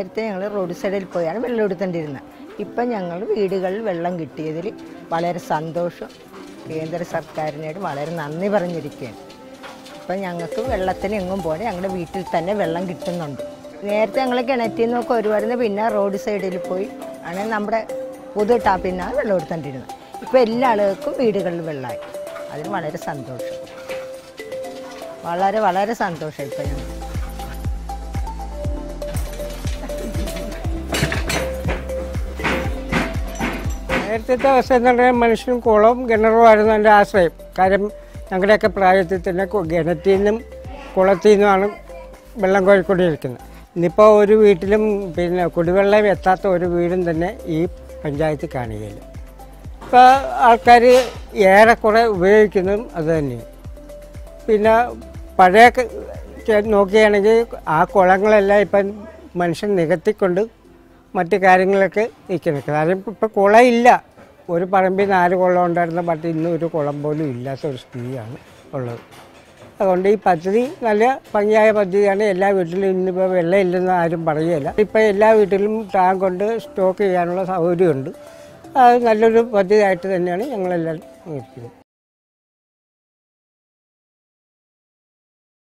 നേരത്തെ ഞങ്ങൾ റോഡ് സൈഡിൽ പോയാണ് വെള്ളം എടുത്തേണ്ടിരുന്നത് ഇപ്പം ഞങ്ങൾ വീടുകളിൽ വെള്ളം കിട്ടിയതിൽ വളരെ സന്തോഷം കേന്ദ്ര സർക്കാരിനോട് വളരെ നന്ദി പറഞ്ഞിരിക്കുകയാണ് ഇപ്പം ഞങ്ങൾക്ക് വെള്ളത്തിന് എങ്ങും പോലെ ഞങ്ങളുടെ വീട്ടിൽ തന്നെ വെള്ളം കിട്ടുന്നുണ്ട് നേരത്തെ ഞങ്ങൾ കിണറ്റിൽ നിന്നൊക്കെ ഒരുപാട് പിന്നെ റോഡ് സൈഡിൽ പോയി ആണ് നമ്മുടെ പുതു ടാപ്പിൽ നിന്നാണ് വെള്ളം എടുത്തോണ്ടിരുന്നത് ഇപ്പോൾ എല്ലാ ആളുകൾക്കും വീടുകളിൽ വെള്ളമായി അതിന് വളരെ സന്തോഷം വളരെ വളരെ സന്തോഷം ഇപ്പം ഞങ്ങൾ നേരത്തെ അവസ്ഥ എന്ന് പറഞ്ഞാൽ മനുഷ്യനും കുളവും കിണറുമായിരുന്നു എൻ്റെ ആശ്രയം കാര്യം ഞങ്ങളുടെയൊക്കെ പ്രായത്തിൽ തന്നെ കു- കിണറ്റിൽ നിന്നും കുളത്തിൽ നിന്നുമാണ് വെള്ളം കോരിക്കൊണ്ടിരിക്കുന്നത് ഇന്നിപ്പോൾ ഒരു വീട്ടിലും പിന്നെ കുടിവെള്ളം എത്താത്ത ഒരു വീടും തന്നെ ഈ പഞ്ചായത്തിൽ കാണുകയില്ല ഇപ്പോൾ ആൾക്കാർ ഏറെക്കുറെ ഉപയോഗിക്കുന്നതും അത് തന്നെയാണ് പിന്നെ പഴയ ക- ചെ- നോക്കുകയാണെങ്കിൽ ആ കുളങ്ങളെല്ലാം ഇപ്പം മനുഷ്യൻ നികത്തിക്കൊണ്ട് മറ്റു കാര്യങ്ങളൊക്കെ നിൽക്കുന്നത് കാര്യം ഇപ്പം കുളമില്ല ഒരു പറമ്പിൽ നാല് കുളം ഉണ്ടായിരുന്ന പട്ട് ഇന്ന് ഒരു കുളം പോലും ഇല്ലാത്ത ഒരു സ്ഥിതിയാണ് ഉള്ളത് അതുകൊണ്ട് ഈ പദ്ധതി നല്ല ഭംഗിയായ പദ്ധതിയാണ് എല്ലാ വീട്ടിലും ഇന്നിപ്പോൾ വെള്ളം ഇല്ലെന്ന് ആരും പറയുകയില്ല ഇപ്പം എല്ലാ വീട്ടിലും ടാങ്ക് കൊണ്ട് സ്റ്റോക്ക് ചെയ്യാനുള്ള സൗകര്യമുണ്ട് അത് നല്ലൊരു പദ്ധതിയായിട്ട് തന്നെയാണ് ഞങ്ങളെല്ലാം നോക്കുന്നത്